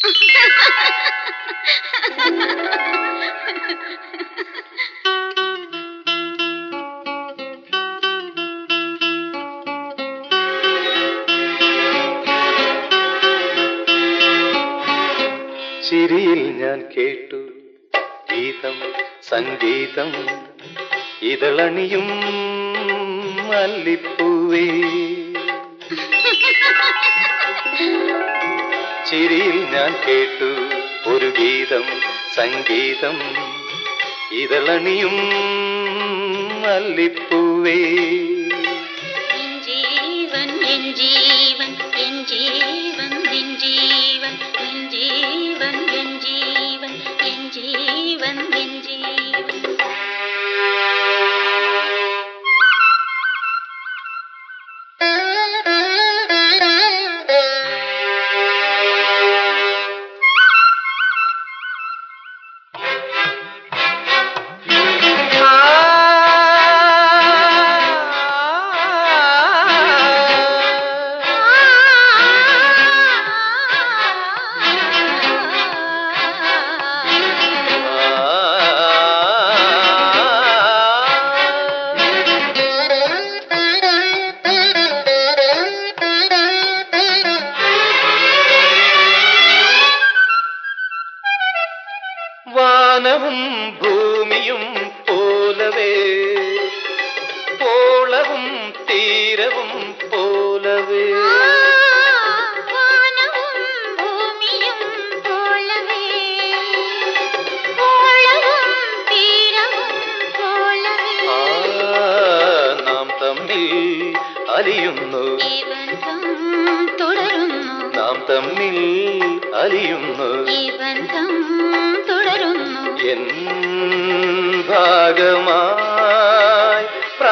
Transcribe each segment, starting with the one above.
ചിരിയിൽ ഞാൻ കേട്ടു ഗീതം സംഗീതം ഇതളണിയും മല്ലിപ്പൂവേ ചിരിയിൽ ഞാൻ കേട്ടു ഒരു ഗീതം സംഗീതം ഇതളണിയും മല്ലിപ്പൂവേ என் ஜீவன் என் ஜீவன் என் ஜீவன் என் ஜீவன் என் ஜீவன் என் ஜீவன் என் ஜீவன் என் ஜீவன் വാനവും ഭൂമിയും പോലവേ പോളവും തീരവും പോലവേ വാനവും ഭൂമിയും പോലവേ ഓളവും തീരവും പോലവേ ആ, നാം തമ്മിൽ അലിയുന്നു ഈ ബന്ധം തുടരുന്നു നാം തമ്മിൽ അലിയുന്നു ഈ ബന്ധം തുടരുന്നു എൻ ഭാഗമായി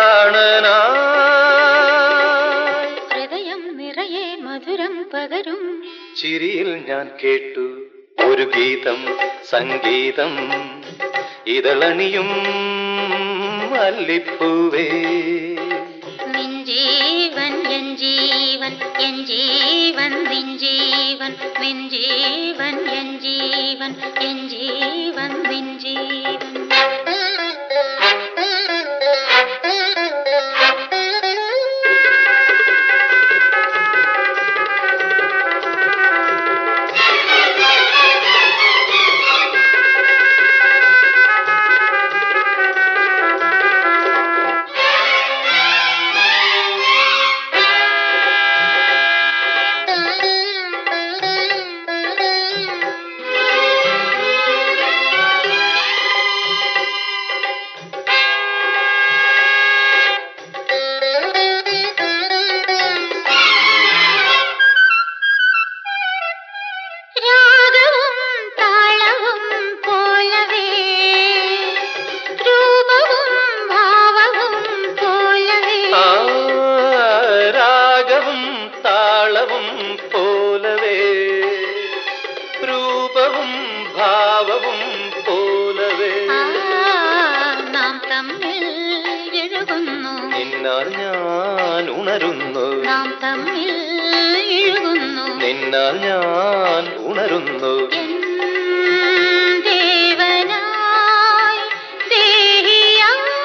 പ്രാണനായി ഹൃദയം നിറയെ മധുരം പകരും ചിരിയിൽ ഞാൻ കേട്ടു ഒരു ഗീതം സംഗീതം ഇതളണിയും മല്ലിപ്പൂവേ നിൻ ജീവൻ എൻ ജീവൻ എൻ ജീവൻ നിൻ ജീവൻ നിൻ ജീവൻ എൻ ജീവൻ എൻ ജീവൻ നിൻ ജീവൻ രാഗവും താളവും പോലവേ രൂപവും ഭാവവും പോലവേ ആ രാഗവും താളവും പോലവേ രൂപവും ഭാവവും പോലവേ ആ, നാം തമ്മിൽ എഴുകുന്നു നിന്നാൽ ഞാൻ ഉണരുന്നു നാം തമ്മിൽ എഴുകുന്നു നിന്നാൽ ഞാൻ ഉണരുന്നു എൻ ദേവനായി ദേഹിയായി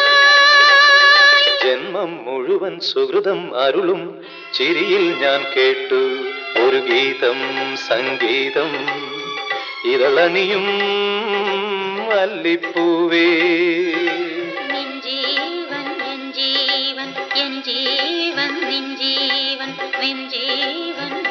ജന്മം മുഴുവൻ സുഹൃതം അരുളും ചിരിയിൽ ഞാൻ കേട്ടു ഒരു ഗീതം സംഗീതം ഇതളണിയും മല്ലിപ്പൂവേ നിൻ ജീവൻ എൻ ജീവൻ എൻ ജീവൻ നിൻ ജീവൻ നിൻ ജീവൻ